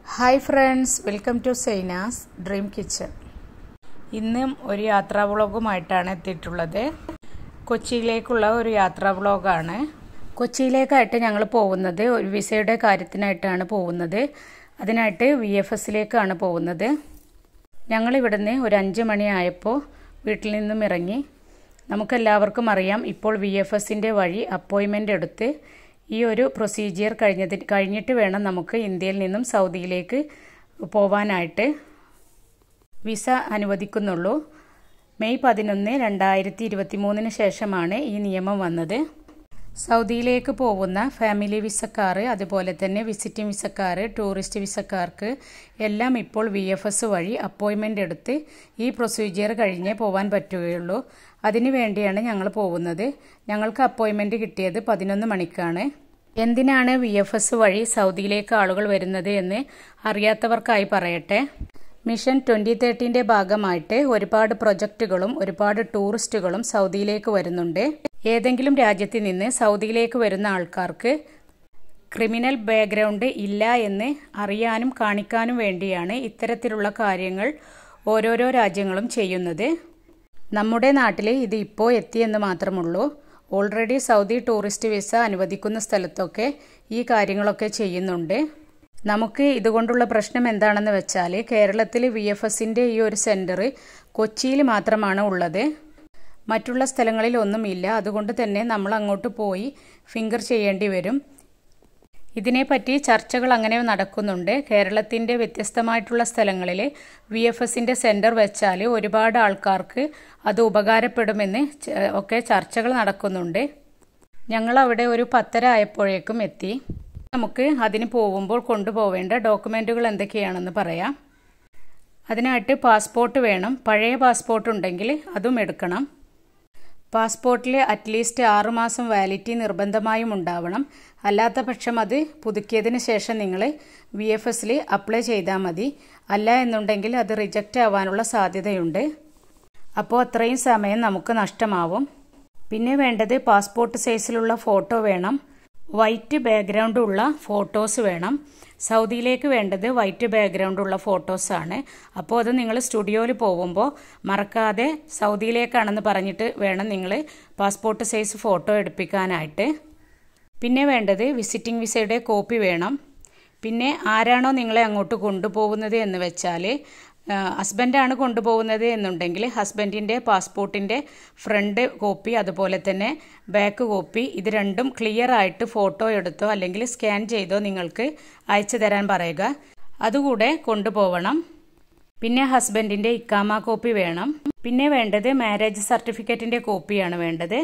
Hi friends welcome to Zainas dream kitchen ഇന്നും ഒരു യാത്രാ വ്ളോഗുമായിട്ടാണ് എത്തിയിട്ടുള്ളത് കൊച്ചിയിലേക്കുള്ള ഒരു യാത്രാ വ്ളോഗാണ് കൊച്ചിയിലേക്കായിട്ട് ഞങ്ങൾ പോകുന്നത് ഒരു വിസയുടെ കാര്യത്തിനായിട്ടാണ് പോകുന്നത് അതിനായിട്ട് വി എഫ് എസിലേക്കാണ് പോകുന്നത് ഞങ്ങൾ ഇവിടുന്ന് ഒരു അഞ്ച് മണിയായപ്പോൾ വീട്ടിൽ നിന്നും ഇറങ്ങി നമുക്കെല്ലാവർക്കും അറിയാം ഇപ്പോൾ വി എഫ് എസിൻ്റെ വഴി അപ്പോയിൻമെൻ്റ് എടുത്ത് ഈ ഒരു പ്രൊസീജിയർ കഴിഞ്ഞതി കഴിഞ്ഞിട്ട് വേണം നമുക്ക് ഇന്ത്യയിൽ നിന്നും സൗദിയിലേക്ക് പോവാനായിട്ട് വിസ അനുവദിക്കുന്നുള്ളൂ മെയ് പതിനൊന്ന് രണ്ടായിരത്തി ഇരുപത്തി മൂന്നിന് ശേഷമാണ് ഈ നിയമം വന്നത് സൗദിയിലേക്ക് പോകുന്ന ഫാമിലി വിസക്കാർ അതുപോലെ തന്നെ വിസിറ്റിംഗ് വിസക്കാർ ടൂറിസ്റ്റ് വിസക്കാർക്ക് എല്ലാം ഇപ്പോൾ വി എഫ് എസ് വഴി അപ്പോയിൻമെൻ്റ് എടുത്ത് ഈ പ്രൊസീജിയർ കഴിഞ്ഞേ പോകാൻ പറ്റുകയുള്ളൂ അതിനു വേണ്ടിയാണ് ഞങ്ങൾ പോകുന്നത് ഞങ്ങൾക്ക് അപ്പോയിൻമെൻ്റ് കിട്ടിയത് പതിനൊന്ന് മണിക്കാണ് എന്തിനാണ് വി എഫ് എസ് വഴി സൗദിയിലേക്ക് ആളുകൾ വരുന്നത് എന്ന് അറിയാത്തവർക്കായി പറയട്ടെ മിഷൻ ട്വൻ്റി തേർട്ടീൻ്റെ ഭാഗമായിട്ട് ഒരുപാട് പ്രൊജക്റ്റുകളും ഒരുപാട് ടൂറിസ്റ്റുകളും സൗദിയിലേക്ക് വരുന്നുണ്ട് ഏതെങ്കിലും രാജ്യത്തിൽ നിന്ന് സൗദിയിലേക്ക് വരുന്ന ആൾക്കാർക്ക് ക്രിമിനൽ ബാക്ക്ഗ്രൗണ്ട് ഇല്ല എന്ന് അറിയാനും കാണിക്കാനും വേണ്ടിയാണ് ഇത്തരത്തിലുള്ള കാര്യങ്ങൾ ഓരോരോ രാജ്യങ്ങളും ചെയ്യുന്നത് നമ്മുടെ നാട്ടിൽ ഇത് ഇപ്പോൾ എത്തിയെന്ന് മാത്രമുള്ളൂ ഓൾറെഡി സൗദി ടൂറിസ്റ്റ് വിസ അനുവദിക്കുന്ന സ്ഥലത്തൊക്കെ ഈ കാര്യങ്ങളൊക്കെ ചെയ്യുന്നുണ്ട് നമുക്ക് ഇതുകൊണ്ടുള്ള പ്രശ്നം എന്താണെന്ന് വെച്ചാൽ കേരളത്തിൽ വി എഫ് എസിൻ്റെ ഈ ഒരു സെൻറ്റർ കൊച്ചിയിൽ മാത്രമാണ് ഉള്ളത് മറ്റുള്ള സ്ഥലങ്ങളിൽ ഒന്നുമില്ല അതുകൊണ്ട് തന്നെ നമ്മൾ അങ്ങോട്ട് പോയി ഫിംഗർ ചെയ്യേണ്ടി വരും ഇതിനെപ്പറ്റി ചർച്ചകൾ അങ്ങനെ നടക്കുന്നുണ്ട് കേരളത്തിൻ്റെ വ്യത്യസ്തമായിട്ടുള്ള സ്ഥലങ്ങളിൽ വി എഫ് എസിൻ്റെ സെൻറ്റർ വെച്ചാൽ ഒരുപാട് ആൾക്കാർക്ക് അത് ഉപകാരപ്പെടുമെന്ന് ഒക്കെ ചർച്ചകൾ നടക്കുന്നുണ്ട് ഞങ്ങൾ അവിടെ ഒരു പത്തര ആയപ്പോഴേക്കും എത്തി നമുക്ക് അതിന് പോകുമ്പോൾ കൊണ്ടുപോവേണ്ട ഡോക്യുമെൻറ്റുകൾ എന്തൊക്കെയാണെന്ന് പറയാം അതിനായിട്ട് പാസ്പോർട്ട് വേണം പഴയ പാസ്പോർട്ട് ഉണ്ടെങ്കിൽ അതും എടുക്കണം പാസ്പോർട്ടിൽ അറ്റ്ലീസ്റ്റ് ആറുമാസം വാലിറ്റി നിർബന്ധമായും ഉണ്ടാവണം അല്ലാത്ത പക്ഷം അത് പുതുക്കിയതിന് ശേഷം നിങ്ങൾ വി എഫ് എസിൽ അപ്ലൈ ചെയ്താൽ മതി അല്ല എന്നുണ്ടെങ്കിൽ അത് റിജക്റ്റ് ആവാനുള്ള സാധ്യതയുണ്ട് അപ്പോൾ അത്രയും സമയം നമുക്ക് നഷ്ടമാവും പിന്നെ വേണ്ടത് പാസ്പോർട്ട് സൈസിലുള്ള ഫോട്ടോ വേണം വൈറ്റ് ബാക്ക്ഗ്രൗണ്ട് ഉള്ള ഫോട്ടോസ് വേണം സൗദിയിലേക്ക് വേണ്ടത് വൈറ്റ് ബാക്ക്ഗ്രൗണ്ട് ഉള്ള ഫോട്ടോസാണ് അപ്പോൾ അത് നിങ്ങൾ സ്റ്റുഡിയോയിൽ പോകുമ്പോൾ മറക്കാതെ സൗദിയിലേക്കാണെന്ന് പറഞ്ഞിട്ട് വേണം നിങ്ങൾ പാസ്പോർട്ട് സൈസ് ഫോട്ടോ എടുപ്പിക്കാനായിട്ട് പിന്നെ വേണ്ടത് വിസിറ്റിംഗ് വിസയുടെ കോപ്പി വേണം പിന്നെ ആരാണോ നിങ്ങളെ അങ്ങോട്ട് കൊണ്ടുപോകുന്നത് എന്ന് വെച്ചാൽ ഹസ്ബൻഡാണ് കൊണ്ടുപോകുന്നത് എന്നുണ്ടെങ്കിൽ ഹസ്ബൻഡിൻ്റെ പാസ്പോർട്ടിൻ്റെ ഫ്രണ്ട് കോപ്പി അതുപോലെ തന്നെ ബാക്ക് കോപ്പി ഇത് രണ്ടും ക്ലിയർ ആയിട്ട് ഫോട്ടോ എടുത്തോ അല്ലെങ്കിൽ സ്കാൻ ചെയ്തോ നിങ്ങൾക്ക് അയച്ചു തരാൻ പറയുക അതുകൂടെ കൊണ്ടുപോകണം പിന്നെ ഹസ്ബൻഡിൻ്റെ ഇക്കാമ കോപ്പി വേണം പിന്നെ വേണ്ടത് മാരേജ് സർട്ടിഫിക്കറ്റിൻ്റെ കോപ്പിയാണ് വേണ്ടത്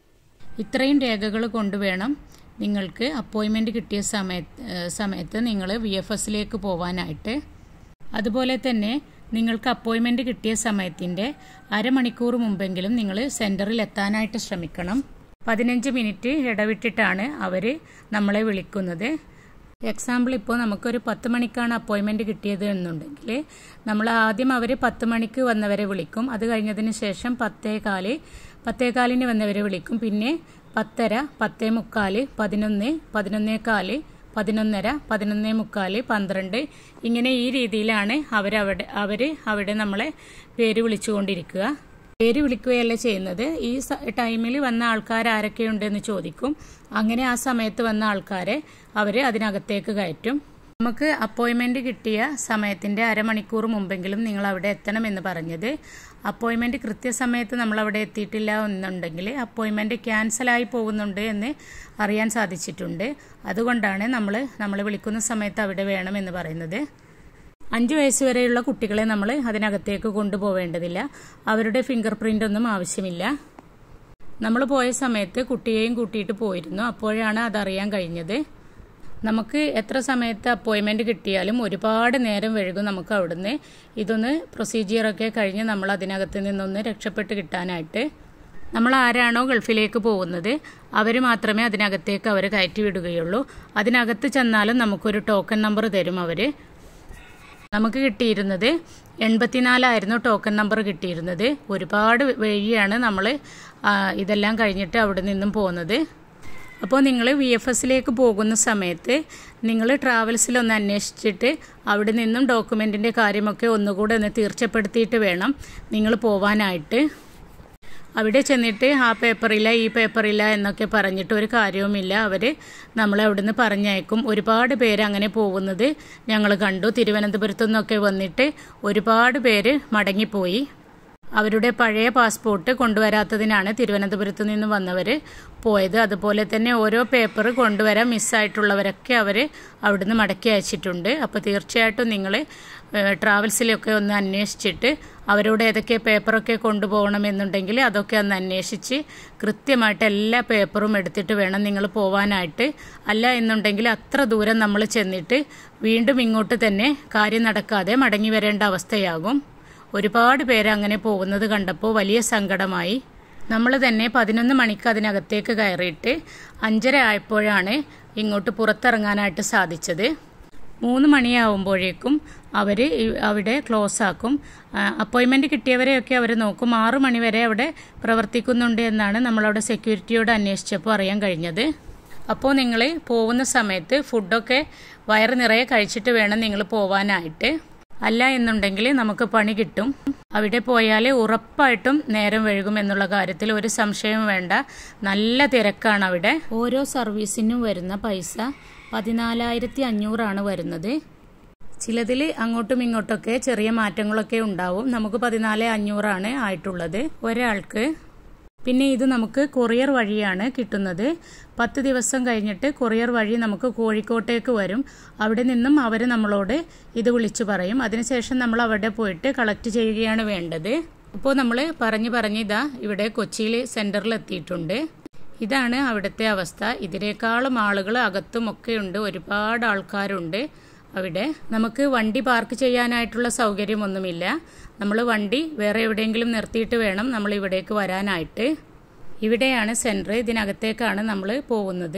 ഇത്രയും രേഖകൾ കൊണ്ടുവേണം നിങ്ങൾക്ക് അപ്പോയിൻമെൻറ്റ് കിട്ടിയ സമയത്ത് സമയത്ത് നിങ്ങൾ വി എഫ് എസിലേക്ക് പോകാനായിട്ട് അതുപോലെ തന്നെ നിങ്ങൾക്ക് അപ്പോയിൻമെൻ്റ് കിട്ടിയ സമയത്തിൻ്റെ അരമണിക്കൂർ മുമ്പെങ്കിലും നിങ്ങൾ സെൻറ്ററിൽ എത്താനായിട്ട് ശ്രമിക്കണം പതിനഞ്ച് മിനിറ്റ് ഇടവിട്ടിട്ടാണ് അവർ നമ്മളെ വിളിക്കുന്നത് എക്സാമ്പിൾ ഇപ്പോൾ നമുക്കൊരു പത്ത് മണിക്കാണ് അപ്പോയിൻമെൻറ്റ് കിട്ടിയത് എന്നുണ്ടെങ്കിൽ നമ്മൾ ആദ്യം അവർ പത്ത് മണിക്ക് വന്നവരെ വിളിക്കും അത് കഴിഞ്ഞതിന് ശേഷം പത്തേകാല് പത്തേകാലിന് വന്നവരെ വിളിക്കും പിന്നെ പത്തര പത്തേ മുക്കാല് പതിനൊന്ന് പതിനൊന്നേകാല് പതിനൊന്നര പതിനൊന്നേ മുക്കാല് പന്ത്രണ്ട് ഇങ്ങനെ ഈ രീതിയിലാണ് അവരവിടെ അവർ അവിടെ നമ്മളെ പേര് വിളിച്ചുകൊണ്ടിരിക്കുക പേര് വിളിക്കുകയല്ല ചെയ്യുന്നത് ഈ ടൈമിൽ വന്ന ആൾക്കാർ ആരൊക്കെയുണ്ടെന്ന് ചോദിക്കും അങ്ങനെ ആ സമയത്ത് വന്ന ആൾക്കാരെ അവർ അതിനകത്തേക്ക് കയറ്റും നമുക്ക് അപ്പോയിൻമെൻ്റ് കിട്ടിയ സമയത്തിൻ്റെ അരമണിക്കൂർ മുമ്പെങ്കിലും നിങ്ങൾ അവിടെ എത്തണമെന്ന് പറഞ്ഞത് അപ്പോയിൻമെൻറ്റ് കൃത്യസമയത്ത് നമ്മൾ അവിടെ എത്തിയിട്ടില്ല എന്നുണ്ടെങ്കിൽ അപ്പോയിൻമെൻറ്റ് ക്യാൻസലായി പോകുന്നുണ്ട് എന്ന് അറിയാൻ സാധിച്ചിട്ടുണ്ട് അതുകൊണ്ടാണ് നമ്മൾ നമ്മൾ വിളിക്കുന്ന സമയത്ത് അവിടെ വേണമെന്ന് പറയുന്നത് അഞ്ച് വയസ്സ് വരെയുള്ള കുട്ടികളെ നമ്മൾ അതിനകത്തേക്ക് കൊണ്ടുപോവേണ്ടതില്ല അവരുടെ ഫിംഗർ പ്രിൻ്റ് ഒന്നും ആവശ്യമില്ല നമ്മൾ പോയ സമയത്ത് കുട്ടിയെയും കൂട്ടിയിട്ട് പോയിരുന്നു അപ്പോഴാണ് അതറിയാൻ കഴിഞ്ഞത് നമുക്ക് എത്ര സമയത്ത് അപ്പോയിൻമെൻറ്റ് കിട്ടിയാലും ഒരുപാട് നേരം വഴുകും നമുക്ക് അവിടുന്ന് ഇതൊന്ന് പ്രൊസീജിയറൊക്കെ കഴിഞ്ഞ് നമ്മൾ അതിനകത്ത് നിന്നൊന്ന് രക്ഷപ്പെട്ട് കിട്ടാനായിട്ട് നമ്മൾ ആരാണോ ഗൾഫിലേക്ക് പോകുന്നത് അവർ മാത്രമേ അതിനകത്തേക്ക് അവർ കയറ്റി വിടുകയുള്ളൂ അതിനകത്ത് ചെന്നാലും നമുക്കൊരു ടോക്കൺ നമ്പർ തരും അവർ നമുക്ക് കിട്ടിയിരുന്നത് എൺപത്തിനാലായിരുന്നു ടോക്കൺ നമ്പർ കിട്ടിയിരുന്നത് ഒരുപാട് വഴിയാണ് നമ്മൾ ഇതെല്ലാം കഴിഞ്ഞിട്ട് അവിടെ നിന്നും പോകുന്നത് അപ്പോൾ നിങ്ങൾ വി എഫ് എസിലേക്ക് പോകുന്ന സമയത്ത് നിങ്ങൾ ട്രാവൽസിലൊന്ന് അന്വേഷിച്ചിട്ട് അവിടെ നിന്നും ഡോക്യുമെൻറ്റിൻ്റെ കാര്യമൊക്കെ ഒന്നുകൂടെ ഒന്ന് തീർച്ചപ്പെടുത്തിയിട്ട് വേണം നിങ്ങൾ പോവാനായിട്ട് അവിടെ ചെന്നിട്ട് ആ പേപ്പറില്ല ഈ പേപ്പറില്ല എന്നൊക്കെ പറഞ്ഞിട്ട് ഒരു കാര്യവുമില്ല അവർ നമ്മളെ അവിടുന്ന് പറഞ്ഞയക്കും ഒരുപാട് പേര് അങ്ങനെ പോകുന്നത് ഞങ്ങൾ കണ്ടു തിരുവനന്തപുരത്തു നിന്നൊക്കെ വന്നിട്ട് ഒരുപാട് പേര് മടങ്ങിപ്പോയി അവരുടെ പഴയ പാസ്പോർട്ട് കൊണ്ടുവരാത്തതിനാണ് തിരുവനന്തപുരത്ത് നിന്ന് വന്നവർ പോയത് അതുപോലെ തന്നെ ഓരോ പേപ്പർ കൊണ്ടുവരാൻ മിസ്സായിട്ടുള്ളവരൊക്കെ അവർ അവിടുന്ന് മടക്കി അയച്ചിട്ടുണ്ട് അപ്പോൾ തീർച്ചയായിട്ടും നിങ്ങൾ ട്രാവൽസിലൊക്കെ ഒന്ന് അന്വേഷിച്ചിട്ട് അവരോട് ഏതൊക്കെ പേപ്പറൊക്കെ കൊണ്ടുപോകണമെന്നുണ്ടെങ്കിൽ അതൊക്കെ ഒന്ന് അന്വേഷിച്ച് കൃത്യമായിട്ട് എല്ലാ പേപ്പറും എടുത്തിട്ട് വേണം നിങ്ങൾ പോവാനായിട്ട് അല്ല എന്നുണ്ടെങ്കിൽ അത്ര ദൂരം നമ്മൾ ചെന്നിട്ട് വീണ്ടും ഇങ്ങോട്ട് തന്നെ കാര്യം നടക്കാതെ മടങ്ങി വരേണ്ട അവസ്ഥയാകും ഒരുപാട് പേര് അങ്ങനെ പോകുന്നത് കണ്ടപ്പോൾ വലിയ സങ്കടമായി നമ്മൾ തന്നെ പതിനൊന്ന് മണിക്ക് അതിനകത്തേക്ക് കയറിയിട്ട് അഞ്ചര ആയപ്പോഴാണ് ഇങ്ങോട്ട് പുറത്തിറങ്ങാനായിട്ട് സാധിച്ചത് മൂന്ന് മണിയാവുമ്പോഴേക്കും അവർ അവിടെ ക്ലോസ് ആക്കും അപ്പോയിൻമെൻറ്റ് കിട്ടിയവരെയൊക്കെ അവർ നോക്കും ആറു മണി വരെ അവിടെ പ്രവർത്തിക്കുന്നുണ്ട് എന്നാണ് നമ്മളവിടെ സെക്യൂരിറ്റിയോട് അന്വേഷിച്ചപ്പോൾ അറിയാൻ കഴിഞ്ഞത് അപ്പോൾ നിങ്ങൾ പോകുന്ന സമയത്ത് ഫുഡൊക്കെ വയറ് നിറയെ കഴിച്ചിട്ട് വേണം നിങ്ങൾ പോവാനായിട്ട് അല്ല എന്നുണ്ടെങ്കിൽ നമുക്ക് പണി കിട്ടും അവിടെ പോയാൽ ഉറപ്പായിട്ടും നേരം വഴുകും എന്നുള്ള കാര്യത്തിൽ ഒരു സംശയവും വേണ്ട നല്ല തിരക്കാണ് അവിടെ ഓരോ സർവീസിനും വരുന്ന പൈസ പതിനാലായിരത്തി അഞ്ഞൂറാണ് വരുന്നത് ചിലതിൽ അങ്ങോട്ടും ഇങ്ങോട്ടൊക്കെ ചെറിയ മാറ്റങ്ങളൊക്കെ ഉണ്ടാവും നമുക്ക് പതിനാല് അഞ്ഞൂറാണ് ആയിട്ടുള്ളത് ഒരാൾക്ക് പിന്നെ ഇത് നമുക്ക് കൊറിയർ വഴിയാണ് കിട്ടുന്നത് പത്ത് ദിവസം കഴിഞ്ഞിട്ട് കൊറിയർ വഴി നമുക്ക് കോഴിക്കോട്ടേക്ക് വരും അവിടെ നിന്നും അവർ നമ്മളോട് ഇത് വിളിച്ചു പറയും അതിനുശേഷം നമ്മൾ അവിടെ പോയിട്ട് കളക്ട് ചെയ്യുകയാണ് വേണ്ടത് ഇപ്പോൾ നമ്മൾ പറഞ്ഞു പറഞ്ഞ് ഇതാ ഇവിടെ കൊച്ചിയിൽ സെൻറ്ററിൽ എത്തിയിട്ടുണ്ട് ഇതാണ് അവിടുത്തെ അവസ്ഥ ഇതിനേക്കാളും ആളുകൾ അകത്തും ഒക്കെ ഉണ്ട് ഒരുപാട് ആൾക്കാരുണ്ട് അവിടെ നമുക്ക് വണ്ടി പാർക്ക് ചെയ്യാനായിട്ടുള്ള സൗകര്യമൊന്നുമില്ല നമ്മൾ വണ്ടി വേറെ എവിടെയെങ്കിലും നിർത്തിയിട്ട് വേണം നമ്മൾ ഇവിടേക്ക് വരാനായിട്ട് ഇവിടെയാണ് സെൻറ്റർ ഇതിനകത്തേക്കാണ് നമ്മൾ പോകുന്നത്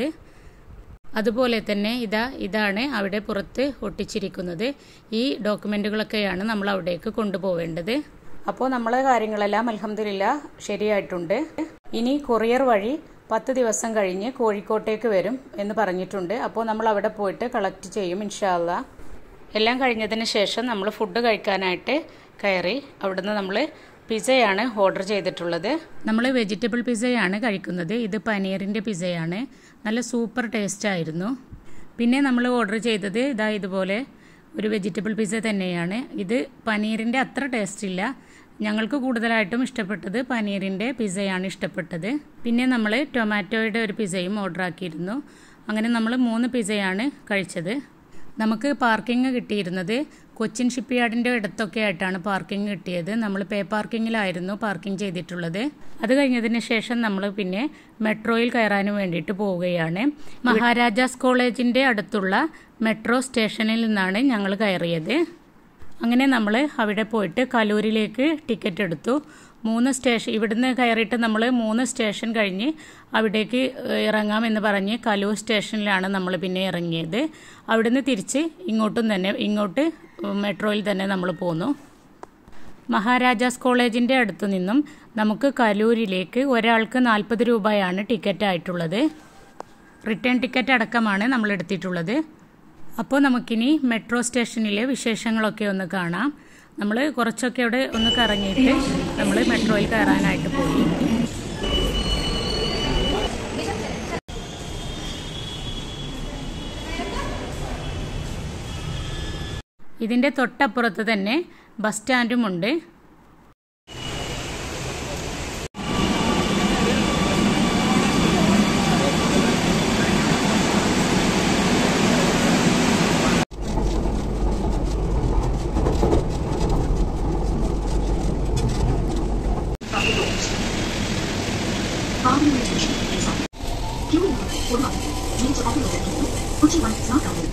അതുപോലെ തന്നെ ഇതാ ഇതാണ് അവിടെ പുറത്ത് ഒട്ടിച്ചിരിക്കുന്നത് ഈ ഡോക്യുമെൻറ്റുകളൊക്കെയാണ് നമ്മൾ അവിടേക്ക് കൊണ്ടുപോവേണ്ടത് അപ്പോൾ നമ്മളെ കാര്യങ്ങളെല്ലാം അലഹമില്ല ശരിയായിട്ടുണ്ട് ഇനി കൊറിയർ വഴി പത്ത് ദിവസം കഴിഞ്ഞ് കോഴിക്കോട്ടേക്ക് വരും എന്ന് പറഞ്ഞിട്ടുണ്ട് അപ്പോൾ നമ്മൾ അവിടെ പോയിട്ട് കളക്ട് ചെയ്യും ഇൻഷാല്ല എല്ലാം കഴിഞ്ഞതിന് ശേഷം നമ്മൾ ഫുഡ് കഴിക്കാനായിട്ട് കയറി അവിടുന്ന് നമ്മൾ പിസയാണ് ഓർഡർ ചെയ്തിട്ടുള്ളത് നമ്മൾ വെജിറ്റബിൾ പിസയാണ് കഴിക്കുന്നത് ഇത് പനീറിൻ്റെ പിസയാണ് നല്ല സൂപ്പർ ടേസ്റ്റ് ആയിരുന്നു പിന്നെ നമ്മൾ ഓർഡർ ചെയ്തത് ഇതാ ഇതുപോലെ ഒരു വെജിറ്റബിൾ പിസ തന്നെയാണ് ഇത് പനീറിൻ്റെ അത്ര ടേസ്റ്റ് ഇല്ല ഞങ്ങൾക്ക് കൂടുതലായിട്ടും ഇഷ്ടപ്പെട്ടത് പനീറിൻ്റെ പിസയാണ് ഇഷ്ടപ്പെട്ടത് പിന്നെ നമ്മൾ ടൊമാറ്റോയുടെ ഒരു പിസയും ഓർഡർ ആക്കിയിരുന്നു അങ്ങനെ നമ്മൾ മൂന്ന് പിസയാണ് കഴിച്ചത് നമുക്ക് പാർക്കിംഗ് കിട്ടിയിരുന്നത് കൊച്ചിൻ ഷിപ്പ്യാർഡിൻ്റെ അടുത്തൊക്കെ ആയിട്ടാണ് പാർക്കിംഗ് കിട്ടിയത് നമ്മൾ പേ പാർക്കിങ്ങിലായിരുന്നു പാർക്കിംഗ് ചെയ്തിട്ടുള്ളത് അത് കഴിഞ്ഞതിന് ശേഷം നമ്മൾ പിന്നെ മെട്രോയിൽ കയറാനും വേണ്ടിയിട്ട് പോവുകയാണ് മഹാരാജാസ് കോളേജിൻ്റെ അടുത്തുള്ള മെട്രോ സ്റ്റേഷനിൽ നിന്നാണ് ഞങ്ങൾ കയറിയത് അങ്ങനെ നമ്മൾ അവിടെ പോയിട്ട് കലൂരിലേക്ക് ടിക്കറ്റ് എടുത്തു മൂന്ന് സ്റ്റേഷൻ ഇവിടുന്ന് കയറിയിട്ട് നമ്മൾ മൂന്ന് സ്റ്റേഷൻ കഴിഞ്ഞ് അവിടേക്ക് ഇറങ്ങാമെന്ന് പറഞ്ഞ് കലൂർ സ്റ്റേഷനിലാണ് നമ്മൾ പിന്നെ ഇറങ്ങിയത് അവിടുന്ന് തിരിച്ച് ഇങ്ങോട്ടും തന്നെ ഇങ്ങോട്ട് മെട്രോയിൽ തന്നെ നമ്മൾ പോന്നു മഹാരാജാസ് കോളേജിൻ്റെ അടുത്തു നിന്നും നമുക്ക് കലൂരിലേക്ക് ഒരാൾക്ക് നാൽപ്പത് രൂപയാണ് ടിക്കറ്റ് ആയിട്ടുള്ളത് റിട്ടേൺ ടിക്കറ്റ് അടക്കമാണ് നമ്മൾ എടുത്തിട്ടുള്ളത് അപ്പോൾ നമുക്കിനി മെട്രോ സ്റ്റേഷനിലെ വിശേഷങ്ങളൊക്കെ ഒന്ന് കാണാം നമ്മൾ കുറച്ചൊക്കെ അവിടെ ഒന്ന് കറങ്ങിയിട്ട് നമ്മൾ മെട്രോയിൽ കയറാനായിട്ട് പോയി ഇതിൻ്റെ തൊട്ടപ്പുറത്ത് തന്നെ ബസ് സ്റ്റാൻഡുമുണ്ട് Following attention is on. Fuel for month. Need to open the door. Put one is not open.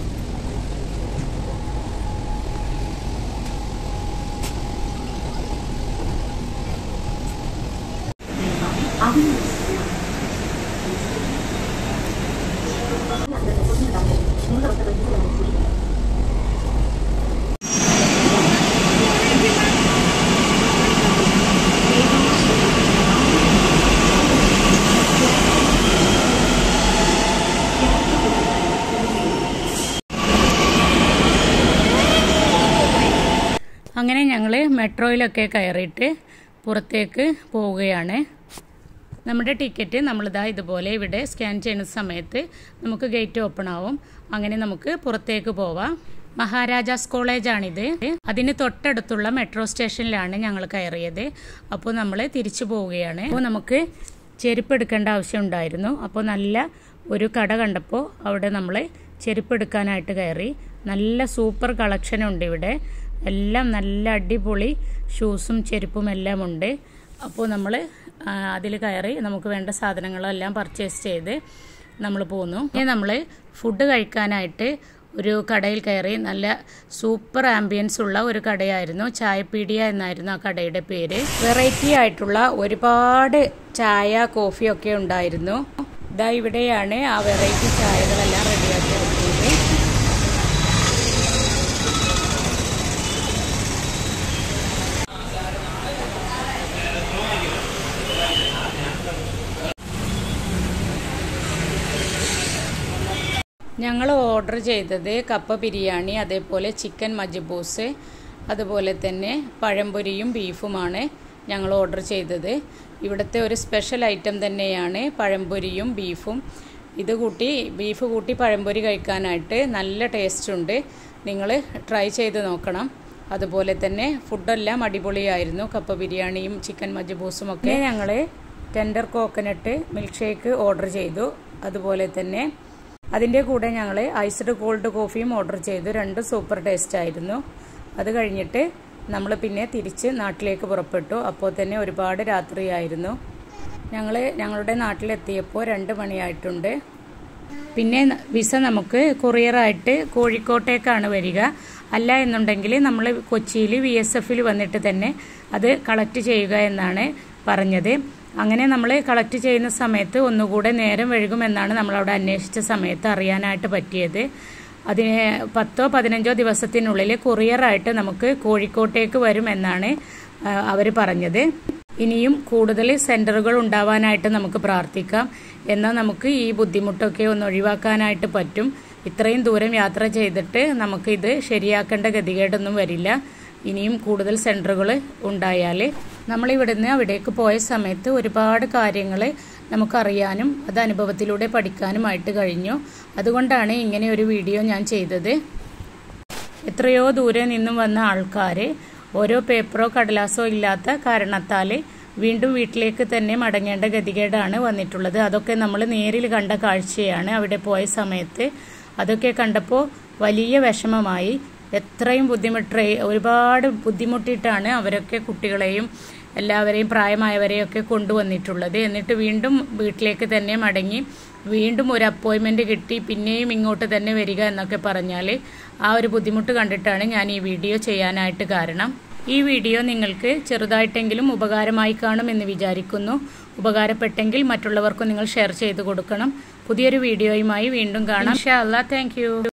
അങ്ങനെ ഞങ്ങൾ മെട്രോയിലൊക്കെ കയറിയിട്ട് പുറത്തേക്ക് പോവുകയാണ് നമ്മുടെ ടിക്കറ്റ് നമ്മളിതാ ഇതുപോലെ ഇവിടെ സ്കാൻ ചെയ്യുന്ന സമയത്ത് നമുക്ക് ഗേറ്റ് ഓപ്പൺ ആവും അങ്ങനെ നമുക്ക് പുറത്തേക്ക് പോവാം മഹാരാജാസ് കോളേജാണിത് അതിന് തൊട്ടടുത്തുള്ള മെട്രോ സ്റ്റേഷനിലാണ് ഞങ്ങൾ കയറിയത് അപ്പോൾ നമ്മൾ തിരിച്ചു പോവുകയാണ് അപ്പോൾ നമുക്ക് ചെരുപ്പ് എടുക്കേണ്ട ആവശ്യം ഉണ്ടായിരുന്നു അപ്പോൾ നല്ല ഒരു കട കണ്ടപ്പോൾ അവിടെ നമ്മൾ ചെരുപ്പ് എടുക്കാനായിട്ട് കയറി നല്ല സൂപ്പർ കളക്ഷനുണ്ട് ഇവിടെ എല്ലാം നല്ല അടിപൊളി ഷൂസും ചെരുപ്പും എല്ലാം ഉണ്ട് അപ്പോൾ നമ്മൾ അതിൽ കയറി നമുക്ക് വേണ്ട സാധനങ്ങളെല്ലാം പർച്ചേസ് ചെയ്ത് നമ്മൾ പോന്നു ഇനി നമ്മൾ ഫുഡ് കഴിക്കാനായിട്ട് ഒരു കടയിൽ കയറി നല്ല സൂപ്പർ ആംബിയൻസ് ഉള്ള ഒരു കടയായിരുന്നു ചായപീഡിയ എന്നായിരുന്നു ആ കടയുടെ പേര് വെറൈറ്റി ആയിട്ടുള്ള ഒരുപാട് ചായ കോഫിയൊക്കെ ഉണ്ടായിരുന്നു ഇതാ ഇവിടെയാണ് ആ വെറൈറ്റി ചായകളെല്ലാം റെഡിയാക്കി വെക്കുന്നത് ഞങ്ങൾ ഓർഡർ ചെയ്തത് കപ്പ ബിരിയാണി അതേപോലെ ചിക്കൻ മജ്ബൂസ് അതുപോലെ തന്നെ പഴംപൊരിയും ബീഫുമാണ് ഞങ്ങൾ ഓർഡർ ചെയ്തത് ഇവിടുത്തെ ഒരു സ്പെഷ്യൽ ഐറ്റം തന്നെയാണ് പഴംപൊരിയും ബീഫും ഇത് കൂട്ടി ബീഫ് കൂട്ടി പഴംപൊരി കഴിക്കാനായിട്ട് നല്ല ടേസ്റ്റ് ഉണ്ട് നിങ്ങൾ ട്രൈ ചെയ്ത് നോക്കണം അതുപോലെ തന്നെ ഫുഡെല്ലാം അടിപൊളിയായിരുന്നു കപ്പ ബിരിയാണിയും ചിക്കൻ മജ്ബൂസും ഒക്കെ ഞങ്ങൾ tender coconut milk shake order ചെയ്തു അതുപോലെ തന്നെ അതിൻ്റെ കൂടെ ഞങ്ങൾ ഐസ്ഡ് കോൾഡ് കോഫിയും ഓർഡർ ചെയ്തു രണ്ടും സൂപ്പർ ടേസ്റ്റ് ആയിരുന്നു അത് കഴിഞ്ഞിട്ട് നമ്മൾ പിന്നെ തിരിച്ച് നാട്ടിലേക്ക് പുറപ്പെട്ടു അപ്പോൾ തന്നെ ഒരുപാട് രാത്രിയായിരുന്നു ഞങ്ങൾ ഞങ്ങളുടെ നാട്ടിലെത്തിയപ്പോൾ രണ്ട് മണിയായിട്ടുണ്ട് പിന്നെ വിസ നമുക്ക് കൊറിയറായിട്ട് കോഴിക്കോട്ടേക്കാണ് വരിക അല്ല എന്നുണ്ടെങ്കിൽ നമ്മൾ കൊച്ചിയിൽ വി എസ് എഫിൽ വന്നിട്ട് തന്നെ അത് കളക്ട് ചെയ്യുക എന്നാണ് പറഞ്ഞത് അങ്ങനെ നമ്മൾ കളക്ട് ചെയ്യുന്ന സമയത്ത് ഒന്നുകൂടെ നേരം വഴുകുമെന്നാണ് നമ്മളവിടെ അന്വേഷിച്ച സമയത്ത് അറിയാനായിട്ട് പറ്റിയത് അതിന് പത്തോ പതിനഞ്ചോ ദിവസത്തിനുള്ളിൽ കൊറിയറായിട്ട് നമുക്ക് കോഴിക്കോട്ടേക്ക് വരുമെന്നാണ് അവർ പറഞ്ഞത് ഇനിയും കൂടുതൽ സെന്ററുകൾ ഉണ്ടാവാനായിട്ട് നമുക്ക് പ്രാർത്ഥിക്കാം എന്നാൽ നമുക്ക് ഈ ബുദ്ധിമുട്ടൊക്കെ ഒന്ന് ഒഴിവാക്കാനായിട്ട് പറ്റും ഇത്രയും ദൂരം യാത്ര ചെയ്തിട്ട് നമുക്കിത് ശരിയാക്കേണ്ട ഗതികേടൊന്നും വരില്ല ഇനിയും കൂടുതൽ സെൻറ്ററുകൾ ഉണ്ടായാൽ നമ്മൾ ഇവിടുന്ന് അവിടേക്ക് പോയ സമയത്ത് ഒരുപാട് കാര്യങ്ങൾ നമുക്കറിയാനും അത് അനുഭവത്തിലൂടെ പഠിക്കാനുമായിട്ട് കഴിഞ്ഞു അതുകൊണ്ടാണ് ഇങ്ങനെ ഒരു വീഡിയോ ഞാൻ ചെയ്തത് എത്രയോ ദൂരെ നിന്നും വന്ന ആൾക്കാർ ഓരോ പേപ്പറോ കടലാസോ ഇല്ലാത്ത കാരണത്താൽ വീണ്ടും വീട്ടിലേക്ക് തന്നെ മടങ്ങേണ്ട ഗതികേടാണ് വന്നിട്ടുള്ളത് അതൊക്കെ നമ്മൾ നേരിൽ കണ്ട കാഴ്ചയാണ് അവിടെ പോയ സമയത്ത് അതൊക്കെ കണ്ടപ്പോൾ വലിയ വിഷമമായി എത്രയും ബുദ്ധിമുട്ട് ഒരുപാട് ബുദ്ധിമുട്ടിയിട്ടാണ് അവരൊക്കെ കുട്ടികളെയും എല്ലാവരെയും പ്രായമായവരെയൊക്കെ കൊണ്ടുവന്നിട്ടുള്ളത് എന്നിട്ട് വീണ്ടും വീട്ടിലേക്ക് തന്നെ മടങ്ങി വീണ്ടും ഒരു അപ്പോയിൻമെൻറ്റ് കിട്ടി പിന്നെയും ഇങ്ങോട്ട് തന്നെ വരിക എന്നൊക്കെ പറഞ്ഞാൽ ആ ഒരു ബുദ്ധിമുട്ട് കണ്ടിട്ടാണ് ഞാൻ ഈ വീഡിയോ ചെയ്യാനായിട്ട് കാരണം ഈ വീഡിയോ നിങ്ങൾക്ക് ചെറുതായിട്ടെങ്കിലും ഉപകാരമായി കാണുമെന്ന് വിചാരിക്കുന്നു ഉപകാരപ്പെട്ടെങ്കിൽ മറ്റുള്ളവർക്കും നിങ്ങൾ ഷെയർ ചെയ്ത് കൊടുക്കണം പുതിയൊരു വീഡിയോയുമായി വീണ്ടും കാണാം ഷാ അല്ലാ താങ്ക്